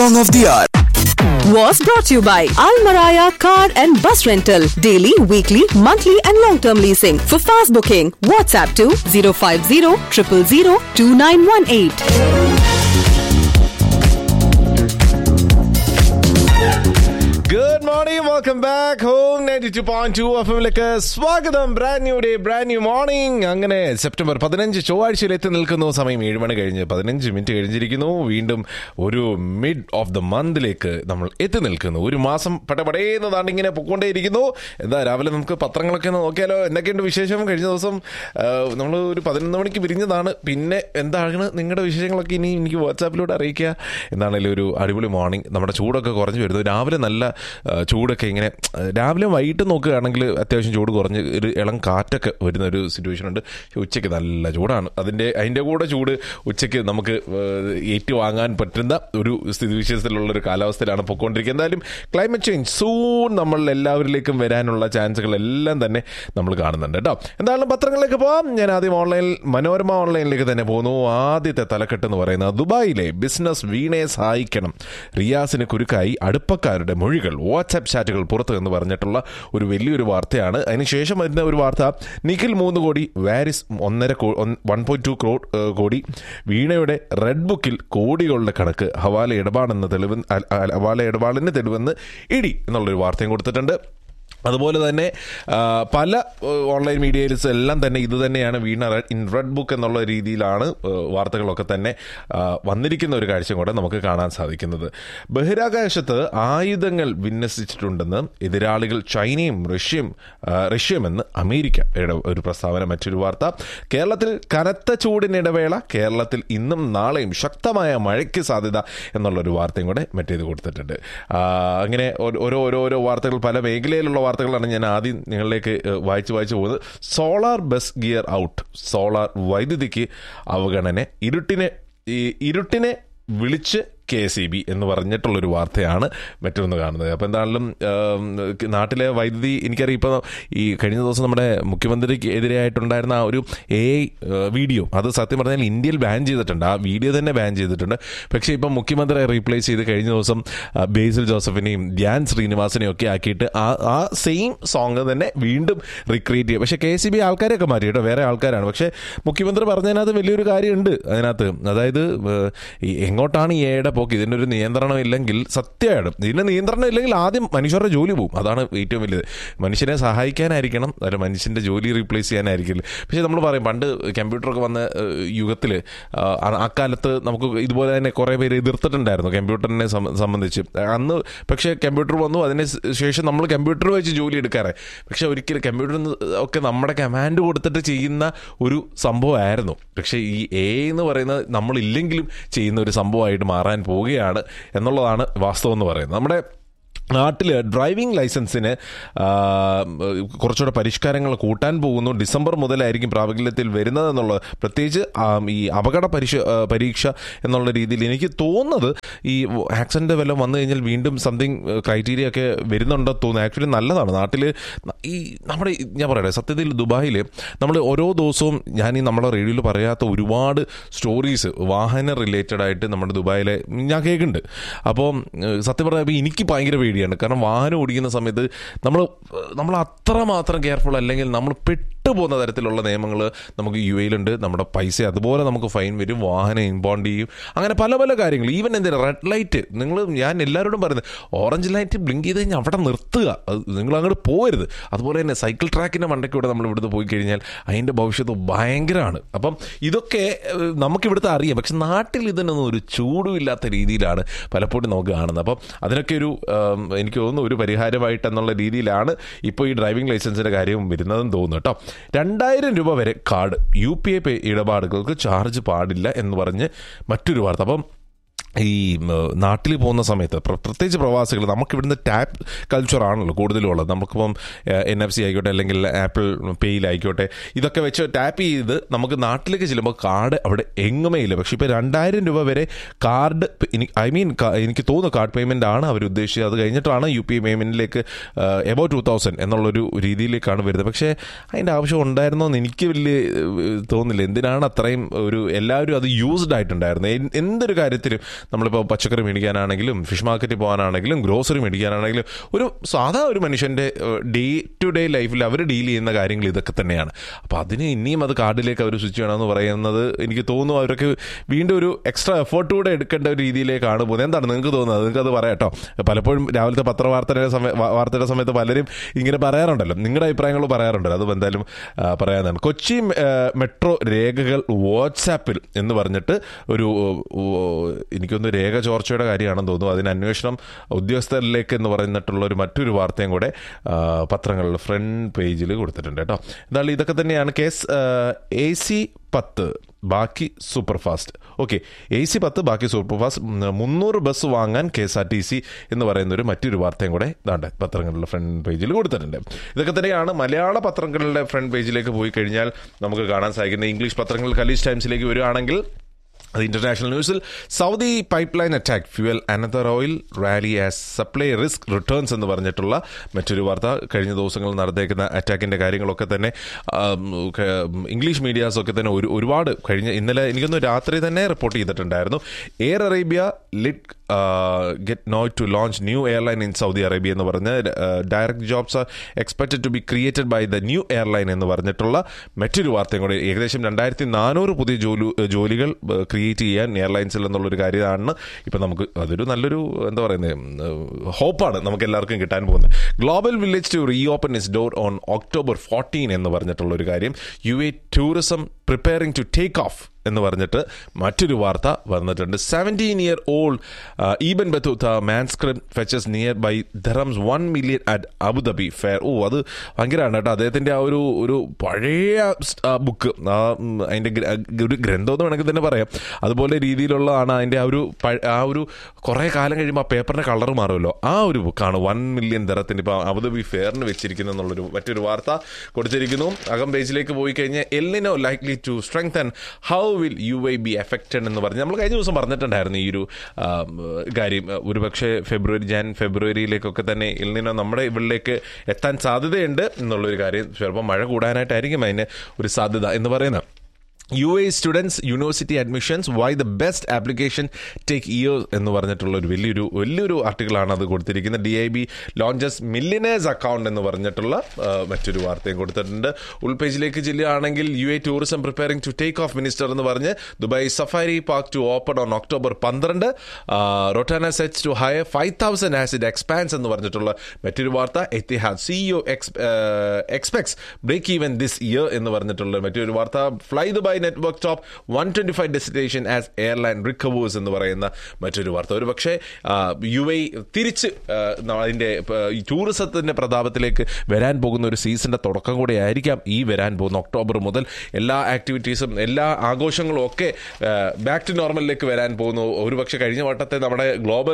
Song of the hour. was brought to you by Al Maraya Car and Bus Rental. Daily, weekly, monthly, and long term leasing. For fast booking, WhatsApp to 050 000 2918. Good morning welcome back home ninety two point two F എമ്മിലേക്ക് സ്വാഗതം brand new day brand new morning അങ്ങനെ September പതിനഞ്ച് ചൊവ്വാഴ്ചയിൽ എത്തി നിൽക്കുന്നു സമയം ഏഴ് മണി കഴിഞ്ഞ് പതിനഞ്ച് മിനിറ്റ് കഴിഞ്ഞിരിക്കുന്നു വീണ്ടും ഒരു മിഡ് ഓഫ് ദ മന്തിലേക്ക് നമ്മൾ എത്തി നിൽക്കുന്നു ഒരു മാസം പടപടേന്നതാണ്ട് ഇങ്ങനെ പൊക്കോണ്ടേയിരിക്കുന്നു എന്താ രാവിലെ നമുക്ക് പത്രങ്ങളൊക്കെ ഒന്ന് നോക്കിയാലോ എന്തൊക്കെയുണ്ട് വിശേഷം കഴിഞ്ഞ ദിവസം നമ്മൾ ഒരു പതിനൊന്ന് മണിക്ക് പിരിഞ്ഞതാണ് പിന്നെ എന്താണ് നിങ്ങളുടെ വിശേഷങ്ങളൊക്കെ ഇനി എനിക്ക് വാട്സാപ്പിലൂടെ അറിയിക്കുക എന്താണെങ്കിലും ഒരു അടിപൊളി മോർണിംഗ് നമ്മുടെ ചൂടൊക്കെ കുറഞ്ഞു വരുന്നു രാവിലെ നല്ല ആ, ചൂടൊക്കെ ഇങ്ങനെ ആ, രാവിലെ വൈകിട്ട് നോക്കുകയാണെങ്കിൽ അത്യാവശ്യം ചൂട് കുറഞ്ഞ് ഒരു ഇളം കാറ്റൊക്കെ വരുന്ന ഒരു സിറ്റുവേഷൻ ഉണ്ട് പക്ഷെ ഉച്ചയ്ക്ക് നല്ല ചൂടാണ് അതിൻ്റെ അതിൻ്റെ കൂടെ ചൂട് ഉച്ചയ്ക്ക് നമുക്ക് ആ, ഏറ്റുവാങ്ങാൻ പറ്റുന്ന ഒരു സ്ഥിതിവിശേഷത്തിലുള്ള ഒരു കാലാവസ്ഥയിലാണ് പൊയ്ക്കൊണ്ടിരിക്കുന്നത് എന്തായാലും ക്ലൈമറ്റ് ചേഞ്ച് സൂൺ നമ്മൾ എല്ലാവരിലേക്കും വരാനുള്ള ചാൻസുകൾ എല്ലാം തന്നെ നമ്മൾ കാണുന്നുണ്ട് കേട്ടോ എന്തായാലും പത്രങ്ങളിലേക്ക് പോവാം ഞാൻ ആദ്യം ഓൺലൈനിൽ മനോരമ ഓൺലൈനിലേക്ക് തന്നെ പോകുന്നു ആദ്യത്തെ തലക്കെട്ട് എന്ന് പറയുന്നത് ദുബായിലെ ബിസിനസ് വീണയെ സഹായിക്കണം റിയാസിന് കുരുക്കായി അടുപ്പക്കാരുടെ മൊഴികൾ വാട്സാപ്പ് ചാറ്റുകൾ പുറത്ത് എന്ന് പറഞ്ഞിട്ടുള്ള ഒരു വലിയൊരു വാർത്തയാണ് അതിനുശേഷം വരുന്ന ഒരു വാർത്ത നിഖിൽ മൂന്ന് കോടി വാരിസ് ഒന്നര വൺ പോയിന്റ് ടു ക്രോ കോടി വീണയുടെ റെഡ് ബുക്കിൽ കോടികളുടെ കണക്ക് ഹവാല ഇടപാടെന്ന് തെളിവ് അ- അ- ഹവാല ഇടപാടിന് തെളിവെന്ന് ഇടി എന്നുള്ളൊരു വാർത്തയും കൊടുത്തിട്ടുണ്ട് അതുപോലെ തന്നെ ആ, പല ഏഹ്, ഓൺലൈൻ മീഡിയയിൽസ് എല്ലാം തന്നെ ഇത് തന്നെയാണ് വീണ റെ- ഇൻ റെഡ് ബുക്ക് എന്നുള്ള രീതിയിലാണ് ഏഹ്, വാർത്തകളൊക്കെ തന്നെ ആ, വന്നിരിക്കുന്ന ഒരു കാഴ്ചയും കൂടെ നമുക്ക് കാണാൻ സാധിക്കുന്നത് ബഹിരാകാശത്ത് ആയുധങ്ങൾ വിന്യസിച്ചിട്ടുണ്ടെന്ന് എതിരാളികൾ ചൈനയും റഷ്യയും ആ, റഷ്യയുമെന്ന് അമേരിക്കയുടെ ഒരു പ്രസ്താവന മറ്റൊരു വാർത്ത കേരളത്തിൽ കനത്ത ചൂടിനിടവേള കേരളത്തിൽ ഇന്നും നാളെയും ശക്തമായ മഴയ്ക്ക് സാധ്യത എന്നുള്ളൊരു വാർത്തയും കൂടെ മറ്റേത് കൊടുത്തിട്ടുണ്ട് ആ, അങ്ങനെ ഓരോ ഓരോ ഓരോ ഓരോ വാർത്തകൾ പല മേഖലയിലുള്ള വാർത്തകളാണ് ഞാൻ ആദ്യം നിങ്ങളിലേക്ക് ഏഹ്, വായിച്ച് വായിച്ച് പോകുന്നത് solar bus gear out solar വൈദ്യുതിക്ക് അവഗണന ഇരുട്ടിനെ ഈ ഇരുട്ടിനെ വിളിച്ച് കെ സി ബി എന്ന് പറഞ്ഞിട്ടുള്ളൊരു വാർത്തയാണ് മറ്റൊന്ന് കാണുന്നത് അപ്പോൾ എന്താണെങ്കിലും ആം, നാട്ടിലെ വൈദ്യുതി എനിക്കറിയാം ഇപ്പോൾ ഈ കഴിഞ്ഞ ദിവസം നമ്മുടെ മുഖ്യമന്ത്രിക്ക് എതിരെയായിട്ടുണ്ടായിരുന്ന ആ ഒരു എ വീഡിയോ അത് സത്യം പറഞ്ഞാൽ ഇന്ത്യയിൽ ബാൻ ചെയ്തിട്ടുണ്ട് ആ വീഡിയോ തന്നെ ബാൻ ചെയ്തിട്ടുണ്ട് പക്ഷേ ഇപ്പം മുഖ്യമന്ത്രിയെ റീപ്ലേസ് ചെയ്ത് കഴിഞ്ഞ ദിവസം ആ, ബേസിൽ ജോസഫിനെയും ധ്യാൻ ശ്രീനിവാസനെയും ഒക്കെ ആക്കിയിട്ട് ആ ആ സെയിം സോങ് തന്നെ വീണ്ടും റിക്രിയേറ്റ് ചെയ്യുക പക്ഷേ കെ സി ബി ആൾക്കാരൊക്കെ മാറ്റി കേട്ടോ വേറെ ആൾക്കാരാണ് പക്ഷേ മുഖ്യമന്ത്രി പറഞ്ഞതിനകത്ത് വലിയൊരു കാര്യമുണ്ട് അതിനകത്ത് അതായത് ഏഹ്, ഈ എങ്ങോട്ടാണ് ഈ എയുടെ പോക്ക് ഇതിൻ്റെ ഒരു നിയന്ത്രണം ഇല്ലെങ്കിൽ സത്യമായിട്ടും ഇതിൻ്റെ നിയന്ത്രണം ഇല്ലെങ്കിൽ ആദ്യം മനുഷ്യരുടെ ജോലി പോകും അതാണ് ഏറ്റവും വലുത് മനുഷ്യനെ സഹായിക്കാനായിരിക്കണം അല്ല മനുഷ്യൻ്റെ ജോലി റീപ്ലേസ് ചെയ്യാനായിരിക്കില്ല പക്ഷേ നമ്മൾ പറയും പണ്ട് കമ്പ്യൂട്ടറൊക്കെ വന്ന യുഗത്തിൽ ആ കാലത്ത് നമുക്ക് ഇതുപോലെ തന്നെ കുറേ പേര് എതിർത്തിട്ടുണ്ടായിരുന്നു കമ്പ്യൂട്ടറിനെ സം- സംബന്ധിച്ച് അന്ന് പക്ഷേ കമ്പ്യൂട്ടർ വന്നു അതിന് ശേഷം നമ്മൾ കമ്പ്യൂട്ടർ വെച്ച് ജോലി എടുക്കാറ് പക്ഷെ ഒരിക്കലും കമ്പ്യൂട്ടറിൽ ഒക്കെ നമ്മുടെ കമാൻഡ് കൊടുത്തിട്ട് ചെയ്യുന്ന ഒരു സംഭവമായിരുന്നു പക്ഷേ ഈ എ എന്ന് പറയുന്നത് നമ്മളില്ലെങ്കിലും ചെയ്യുന്ന ഒരു സംഭവമായിട്ട് മാറാൻ പോവുകയാണ് എന്നുള്ളതാണ് വാസ്തവം എന്ന് പറയുന്നത് നമ്മുടെ നാട്ടിൽ ഡ്രൈവിംഗ് ലൈസൻസിന് ആ, കുറച്ചുകൂടെ പരിഷ്കാരങ്ങൾ കൂട്ടാൻ പോകുന്നു ഡിസംബർ മുതലായിരിക്കും പ്രാബല്യത്തിൽ വരുന്നതെന്നുള്ളത് പ്രത്യേകിച്ച് ആ, ഈ അപകട പരിശ ആ, പരീക്ഷ എന്നുള്ള രീതിയിൽ എനിക്ക് തോന്നുന്നത് ഈ ആക്സിഡന്റ് വല്ലതും വന്നു കഴിഞ്ഞാൽ വീണ്ടും സംതിങ് ക്രൈറ്റീരിയ ഒക്കെ വരുന്നുണ്ടോ തോന്നുന്നു ആക്ച്വലി നല്ലതാണ് നാട്ടിൽ ഈ നമ്മുടെ ഈ- ഞാൻ പറയട്ടെ സത്യത്തിൽ ദുബായിൽ നമ്മൾ ഓരോ ദിവസവും ഞാൻ ഈ നമ്മളെ റേഡിയോയിൽ പറയാത്ത ഒരുപാട് സ്റ്റോറീസ് വാഹന റിലേറ്റഡ് ആയിട്ട് നമ്മുടെ ദുബായിലെ ഞാൻ കേൾക്കുന്നുണ്ട് അപ്പോൾ സത്യം പറഞ്ഞാൽ എനിക്ക് ഭയങ്കര പേടിയാണ് കാരണം വാഹനം ഓടിക്കുന്ന സമയത്ത് നമ്മൾ നമ്മൾ അത്രമാത്രം കെയർഫുൾ അല്ലെങ്കിൽ നമ്മൾ പെട്ടുപോകുന്ന തരത്തിലുള്ള നിയമങ്ങൾ നമുക്ക് യു എയിലുണ്ട് നമ്മുടെ പൈസ അതുപോലെ നമുക്ക് ഫൈൻ വരും വാഹനം ഇമ്പോണ്ട് ചെയ്യും അങ്ങനെ പല പല കാര്യങ്ങൾ ഈവൻ എന്തിനാ റെഡ് ലൈറ്റ് നിങ്ങൾ ഞാൻ എല്ലാവരോടും പറയുന്നത് ഓറഞ്ച് ലൈറ്റ് ബ്ലിങ്ക് ചെയ്ത് കഴിഞ്ഞാൽ അവിടെ നിർത്തുക അത് നിങ്ങൾ അങ്ങോട്ട് പോകരുത് അതുപോലെ തന്നെ സൈക്കിൾ ട്രാക്കിൻ്റെ മണ്ടയ്ക്കൂടെ നമ്മൾ ഇവിടുന്ന് പോയി കഴിഞ്ഞാൽ അതിൻ്റെ ഭവിഷ്യത്ത് ഭയങ്കരമാണ് അപ്പം ഇതൊക്കെ ഏഹ്, നമുക്കിവിടുത്തെ അറിയാം പക്ഷെ നാട്ടിൽ ഇതിനൊന്നും ഒരു ചൂടും ഇല്ലാത്ത രീതിയിലാണ് പലപ്പോഴും നമുക്ക് കാണുന്നത് അപ്പം അതിനൊക്കെ ഒരു ആം, എനിക്ക് തോന്നുന്നു ഒരു പരിഹാരമായിട്ട് എന്നുള്ള രീതിയിലാണ് ഇപ്പോൾ ഈ ഡ്രൈവിംഗ് ലൈസൻസിൻ്റെ കാര്യവും വരുന്നതെന്ന് തോന്നുന്നു കേട്ടോ രണ്ടായിരം രൂപ വരെ card U P I pay ഇടപാടുകൾക്ക് ചാർജ് പാടില്ല എന്ന് പറഞ്ഞ് മറ്റൊരു വാർത്ത അപ്പം ഈ നാട്ടിൽ പോകുന്ന സമയത്ത് പ്ര- പ്രത്യേകിച്ച് പ്രവാസികൾ നമുക്കിവിടുന്ന് ടാപ്പ് കൾച്ചർ ആണല്ലോ കൂടുതലും ഉള്ളത് നമുക്കിപ്പം എൻ എഫ് സി ആയിക്കോട്ടെ അല്ലെങ്കിൽ ആപ്പിൾ പേയിലായിക്കോട്ടെ ഇതൊക്കെ വെച്ച് ടാപ്പ് ചെയ്ത് നമുക്ക് നാട്ടിലേക്ക് ചെല്ലുമ്പോൾ കാർഡ് അവിടെ എങ്ങുമേ ഇല്ല പക്ഷേ ഇപ്പോൾ രണ്ടായിരം രൂപ വരെ കാർഡ് ഐ മീൻ എനിക്ക് തോന്നുന്നു കാർഡ് പേയ്മെൻ്റ് ആണ് അവർ ഉദ്ദേശിച്ചത് അത് കഴിഞ്ഞിട്ടാണ് യു പി ഐ പേയ്മെൻറ്റിലേക്ക് എബോ ടു തൗസൻഡ് എന്നുള്ളൊരു രീതിയിലേക്കാണ് വരുന്നത് പക്ഷേ അതിൻ്റെ ആവശ്യം ഉണ്ടായിരുന്നോ എന്ന് എനിക്ക് വലിയ ഏഹ്, തോന്നുന്നില്ല എന്തിനാണ് അത്രയും ഒരു എല്ലാവരും അത് യൂസ്ഡ് ആയിട്ടുണ്ടായിരുന്നത് എൻ- എന്തൊരു കാര്യത്തിലും നമ്മളിപ്പോൾ പച്ചക്കറി മേടിക്കാനാണെങ്കിലും ഫിഷ് മാർക്കറ്റിൽ പോകാനാണെങ്കിലും ഗ്രോസറി മേടിക്കാനാണെങ്കിലും ഒരു സാധാ ഒരു മനുഷ്യൻ്റെ ഡേ ടു ഡേ ലൈഫിൽ അവർ ഡീൽ ചെയ്യുന്ന കാര്യങ്ങൾ ഇതൊക്കെ തന്നെയാണ് അപ്പോൾ അതിന് ഇനിയും അത് കാർഡിലേക്ക് അവർ സ്വിച്ച് ചെയ്യണമെന്ന് പറയുന്നത് എനിക്ക് തോന്നുന്നു അവരൊക്കെ വീണ്ടും ഒരു എക്സ്ട്രാ എഫേർട്ട് കൂടെ എടുക്കേണ്ട ഒരു രീതിയിലേക്കാണ് പോകുന്നത് എന്താണ് നിങ്ങൾക്ക് തോന്നുന്നത് നിങ്ങൾക്ക് അത് പറയാം കേട്ടോ പലപ്പോഴും രാവിലത്തെ പത്രവാർത്തയുടെ സമയ വാ- വാർത്തയുടെ സമയത്ത് പലരും ഇങ്ങനെ പറയാറുണ്ടല്ലോ നിങ്ങളുടെ അഭിപ്രായങ്ങൾ പറയാറുണ്ടല്ലോ അത് എന്തായാലും ആ, പറയാനാണ് കൊച്ചി ആ, മെട്രോ രേഖകൾ വാട്സാപ്പിൽ എന്ന് പറഞ്ഞിട്ട് ഒരു ഓ, എനിക്കൊന്ന് രേഖ ചോർച്ചയുടെ കാര്യമാണെന്ന് തോന്നുന്നു അതിന് അന്വേഷണം ഉദ്യോഗസ്ഥരിലേക്ക് എന്ന് പറഞ്ഞിട്ടുള്ള ഒരു മറ്റൊരു വാർത്തയും കൂടെ ആ, പത്രങ്ങളുടെ ഫ്രണ്ട് പേജിൽ കൊടുത്തിട്ടുണ്ട് കേട്ടോ എന്തായാലും ഇതൊക്കെ തന്നെയാണ് കേസ് എ സി പത്ത് ബാക്കി super fast okay A C പത്ത് ബാക്കി സൂപ്പർ ഫാസ്റ്റ് ഉം, മുന്നൂറ് ബസ് വാങ്ങാൻ K S R T C എന്ന് പറയുന്ന ഒരു മറ്റൊരു വാർത്തയും കൂടെ ഇതാണ്ട് പത്രങ്ങളുടെ ഫ്രണ്ട് പേജിൽ കൊടുത്തിട്ടുണ്ട് ഇതൊക്കെ തന്നെയാണ് മലയാള പത്രങ്ങളുടെ ഫ്രണ്ട് പേജിലേക്ക് പോയി കഴിഞ്ഞാൽ നമുക്ക് കാണാൻ സാധിക്കുന്നത് ഇംഗ്ലീഷ് പത്രങ്ങൾ കലീസ് ടൈംസിലേക്ക് വരികയാണെങ്കിൽ അത് ഇന്റർനാഷണൽ ന്യൂസിൽ Saudi pipe line attack fuel another oil rally as supply risk returns എന്ന് പറഞ്ഞിട്ടുള്ള മറ്റൊരു വാർത്ത കഴിഞ്ഞ ദിവസങ്ങളിൽ നടന്നേക്കുന്ന അറ്റാക്കിന്റെ കാര്യങ്ങളൊക്കെ തന്നെ ആം, ക- ഇംഗ്ലീഷ് മീഡിയാസ് ഒക്കെ തന്നെ ഒരു ഒരുപാട് കഴിഞ്ഞ ഇന്നലെ എനിക്കൊന്ന് രാത്രി തന്നെ റിപ്പോർട്ട് ചെയ്തിട്ടുണ്ടായിരുന്നു Air Arabia lit get nod to launch new airline in Saudi Arabia എന്ന് പറഞ്ഞ് direct jobs are expected to be created by the new airline എന്ന് പറഞ്ഞിട്ടുള്ള മറ്റൊരു വാർത്തയും കൂടെ ഏകദേശം രണ്ടായിരത്തി നാനൂറ് പുതിയ ജോലി ജോലികൾ ക്രിയേറ്റ് ചെയ്യാൻ എയർലൈൻസിൽ എന്നുള്ളൊരു കാര്യമാണ് ഇപ്പം നമുക്ക് അതൊരു നല്ലൊരു എന്താ പറയുന്നത് ഹോപ്പാണ് നമുക്ക് എല്ലാവർക്കും കിട്ടാൻ പോകുന്നത് global village to re open is door on October fourteen എന്ന് പറഞ്ഞിട്ടുള്ള ഒരു കാര്യം U A tourism preparing to take of എന്ന് പറഞ്ഞിട്ട് മറ്റൊരു വാർത്ത വന്നിട്ടുണ്ട് seventeen year old ഈബൻ Battuta manuscript fetches near by ധറംസ് one million at Abu Dhabi fair ഓ അത് ഭയങ്കരമാണ് കേട്ടോ അദ്ദേഹത്തിൻ്റെ ആ ഒരു ഒരു പഴയ ബുക്ക് അതിൻ്റെ ഒരു ഗ്രന്ഥം എന്ന് വേണമെങ്കിൽ തന്നെ പറയാം അതുപോലെ രീതിയിലുള്ളതാണ് അതിൻ്റെ ആ ഒരു പഴ- ആ ഒരു കുറേ കാലം കഴിയുമ്പോൾ ആ പേപ്പറിൻ്റെ കളർ മാറുമല്ലോ ആ ഒരു ബുക്കാണ് വൺ മില്യൺ ദറത്തിന് ഇപ്പോൾ അബുദാബി ഫെയറിന് വെച്ചിരിക്കുന്നു എന്നുള്ളൊരു മറ്റൊരു വാർത്ത കൊടുത്തിരിക്കുന്നു അകം പേജിലേക്ക് പോയി കഴിഞ്ഞാൽ El Nino likely to strength and how will U I be affected എന്ന് പറഞ്ഞ് നമ്മൾ കഴിഞ്ഞ ദിവസം പറഞ്ഞിട്ടുണ്ടായിരുന്നു ഈ ഒരു ആ, കാര്യം ഒരു പക്ഷേ ഫെബ്രുവരി ജാൻ ഫെബ്രുവരിയിലേക്കൊക്കെ തന്നെ എല്ലിനോ നമ്മുടെ ഇവിടേക്ക് എത്താൻ സാധ്യതയുണ്ട് എന്നുള്ളൊരു കാര്യം ചിലപ്പോൾ മഴ കൂടാനായിട്ടായിരിക്കും അതിന് ഒരു സാധ്യത എന്ന് പറയുന്നത് U A students university admissions why the best application take years എന്ന് പറഞ്ഞിട്ടുള്ള ഒരു വലിയൊരു വലിയൊരു ആർട്ടിക്കിളാണ് അത് കൊടുത്തിരിക്കുന്നത് D I B launches millionaires account എന്ന് പറഞ്ഞിട്ടുള്ള ആ, മറ്റൊരു വാർത്തയും കൊടുത്തിട്ടുണ്ട് ഉൾപേജിലേക്ക് ചെല്ലുകയാണെങ്കിൽ U A tourism preparing to take off minister എന്ന് പറഞ്ഞ് Dubai safari park to open on October പന്ത്രണ്ട് Rotana sets to hire five thousand as it expands എന്ന് പറഞ്ഞിട്ടുള്ള മറ്റൊരു വാർത്ത Etihad CEO expects break even this year എന്ന് പറഞ്ഞിട്ടുള്ള മറ്റൊരു വാർത്ത fly Dubai network top one twenty five destination as airline recovers എന്ന് പറയുന്ന മറ്റൊരു വാർത്ത ഒരു പക്ഷേ യു എ തിരിച്ച് ആ, ന- അതിന്റെ ആ, ഈ ടൂറിസത്തിന്റെ പ്രതാപത്തിലേക്ക് വരാൻ പോകുന്ന ഒരു സീസണിന്റെ തുടക്കം കൂടെ ആയിരിക്കാം ഈ വരാൻ പോകുന്ന ഒക്ടോബർ മുതൽ എല്ലാ ആക്ടിവിറ്റീസും എല്ലാ ആഘോഷങ്ങളും ഒക്കെ ബാക്ക് ടു നോർമലിലേക്ക് വരാൻ പോകുന്നു ഒരു പക്ഷേ കഴിഞ്ഞ വട്ടത്തെ നമ്മുടെ ഗ്ലോബൽ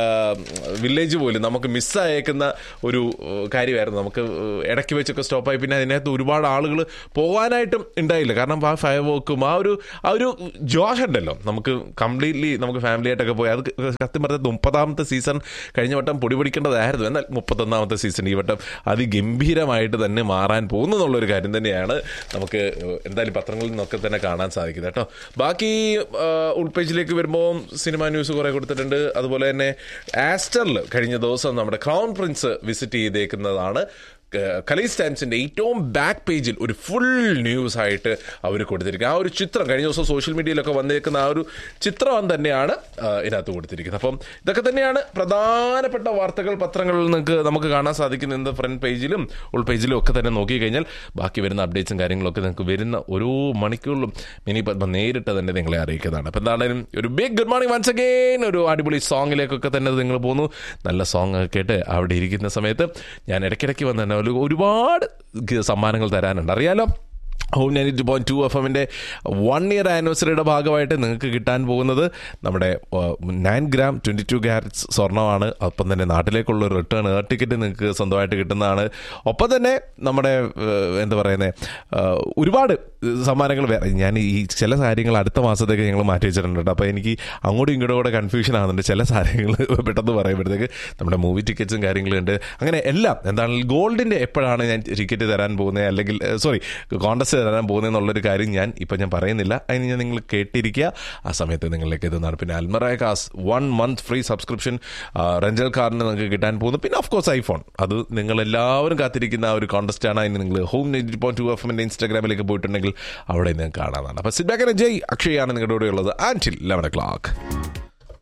വില്ലേജ് പോലും നമുക്ക് മിസ്സായേക്കുന്ന ഒരു ഏഹ്, കാര്യമായിരുന്നു നമുക്ക് ഏഹ്, ഇടയ്ക്ക് വെച്ചൊക്കെ സ്റ്റോപ്പായി പിന്നെ അതിനകത്ത് ഒരുപാട് ആളുകൾ പോകാനായിട്ടും ഉണ്ടായില്ല കാരണം ആ ഫയർ വർക്കും ആ ഒരു ആ ഒരു ജോഷ് ഉണ്ടല്ലോ നമുക്ക് കംപ്ലീറ്റ്ലി നമുക്ക് ഫാമിലി ആയിട്ടൊക്കെ പോയി അത് സത്യം പറഞ്ഞത് മുപ്പതാമത്തെ സീസൺ കഴിഞ്ഞ വട്ടം പൊടി പിടിക്കേണ്ടതായിരുന്നു എന്നാൽ മുപ്പത്തൊന്നാമത്തെ സീസൺ ഈ വട്ടം അതിഗംഭീരമായിട്ട് തന്നെ മാറാൻ പോകുന്നു എന്നുള്ളൊരു കാര്യം തന്നെയാണ് നമുക്ക് എന്തായാലും പത്രങ്ങളിൽ നിന്നൊക്കെ തന്നെ കാണാൻ സാധിക്കുന്നത് കേട്ടോ ബാക്കി ആ, ഉൾപേജിലേക്ക് വരുമ്പോൾ സിനിമ ന്യൂസ് കുറെ കൊടുത്തിട്ടുണ്ട് അതുപോലെ തന്നെ ആസ്റ്ററിൽ കഴിഞ്ഞ ദിവസം നമ്മുടെ ക്രൗൺ പ്രിൻസ് വിസിറ്റ് ചെയ്തേക്കുന്നതാണ് കലീസ് ടൈംസിന്റെ ഏറ്റവും ബാക്ക് പേജിൽ ഒരു ഫുൾ ന്യൂസ് ആയിട്ട് അവർ കൊടുത്തിരിക്കുന്നത് ആ ഒരു ചിത്രം കഴിഞ്ഞ ദിവസം സോഷ്യൽ മീഡിയയിലൊക്കെ വന്നിരിക്കുന്ന ആ ഒരു ചിത്രം തന്നെയാണ് ആ, ഇതിനകത്ത് കൊടുത്തിരിക്കുന്നത് അപ്പം ഇതൊക്കെ തന്നെയാണ് പ്രധാനപ്പെട്ട വാർത്തകൾ പത്രങ്ങളിൽ നിങ്ങൾക്ക് നമുക്ക് കാണാൻ സാധിക്കുന്നത് ഫ്രണ്ട് പേജിലും ഉൾ പേജിലും ഒക്കെ തന്നെ നോക്കി കഴിഞ്ഞാൽ ബാക്കി വരുന്ന അപ്ഡേറ്റ്സും കാര്യങ്ങളൊക്കെ നിങ്ങൾക്ക് വരുന്ന ഓരോ മണിക്കൂറിലും മിനി പത്മ നേരിട്ട് തന്നെ നിങ്ങളെ അറിയിക്കുന്നതാണ് അപ്പം എന്താണെങ്കിലും ഒരു big good morning once again ഒരു അടിപൊളി സോങ്ങിലേക്കൊക്കെ തന്നെ നിങ്ങൾ പോകുന്നു നല്ല സോങ് ഒക്കെ കേട്ട് അവിടെ ഇരിക്കുന്ന സമയത്ത് ഞാൻ ഇടയ്ക്കിടയ്ക്ക് വന്ന് തന്നെ ഒരു ഒരുപാട് ഗ- സമ്മാനങ്ങൾ തരാനുണ്ട് അറിയാലോ home ninety two point two F എമ്മിൻ്റെ വൺ ഇയർ ആനിവേഴ്സറിയുടെ ഭാഗമായിട്ട് നിങ്ങൾക്ക് കിട്ടാൻ പോകുന്നത് നമ്മുടെ nine gram twenty two carats സ്വർണ്ണമാണ് ഒപ്പം തന്നെ നാട്ടിലേക്കുള്ള ഒരു റിട്ടേൺ എയർ ടിക്കറ്റ് നിങ്ങൾക്ക് സ്വന്തമായിട്ട് കിട്ടുന്നതാണ് ഒപ്പം തന്നെ നമ്മുടെ ഏഹ്, എന്താ പറയുന്നത് ഒരുപാട് സമ്മാനങ്ങൾ വേറെ ഞാൻ ഈ ചില കാര്യങ്ങൾ അടുത്ത മാസത്തേക്ക് ഞങ്ങൾ മാറ്റി വെച്ചിട്ടുണ്ട് കേട്ടോ അപ്പോൾ എനിക്ക് അങ്ങോട്ടും ഇങ്ങോട്ടും കൂടെ കൺഫ്യൂഷൻ ആകുന്നുണ്ട് ചില കാര്യങ്ങൾ പെട്ടെന്ന് പറയുമ്പോഴത്തേക്ക് നമ്മുടെ മൂവി ടിക്കറ്റ്സും കാര്യങ്ങളും ഉണ്ട് അങ്ങനെ എല്ലാം എന്താണ് ഗോൾഡിൻ്റെ എപ്പോഴാണ് ഞാൻ ടിക്കറ്റ് തരാൻ പോകുന്നത് അല്ലെങ്കിൽ സോറി കോൺടസ്റ്റ് തരാൻ പോകുന്നത് എന്നുള്ളൊരു കാര്യം ഞാൻ ഇപ്പം ഞാൻ പറയുന്നില്ല അതിന് ഞാൻ നിങ്ങൾ കേട്ടിരിക്കുക ആ സമയത്ത് നിങ്ങളിലേക്ക് എത്തുന്നതാണ് പിന്നെ അൽമറായ കാസ് one month free subscription rental കാറിന് നിങ്ങൾക്ക് കിട്ടാൻ പോകുന്നു പിന്നെ ഓഫ് കോഴ്സ് ഐഫോൺ അത് നിങ്ങൾ എല്ലാവരും കാത്തിരിക്കുന്ന ആ ഒരു കോൺടസ്റ്റ് ആണ് അതിന് നിങ്ങൾ home ninety point two F എമ്മിൻ്റെ ഇൻസ്റ്റാഗ്രാമിലേക്ക് പോയിട്ടുണ്ടെങ്കിൽ അവിടെ നിങ്ങൾക്ക് കാണാവുന്നതാണ് അപ്പോൾ സിറ്റ് ബാക്ക് ജയ് അക്ഷയാണ് നിങ്ങളുടെ കൂടെ ഉള്ളത് ആൻറ്റിൽ ലെവൻ ഒ ക്ലോക്ക്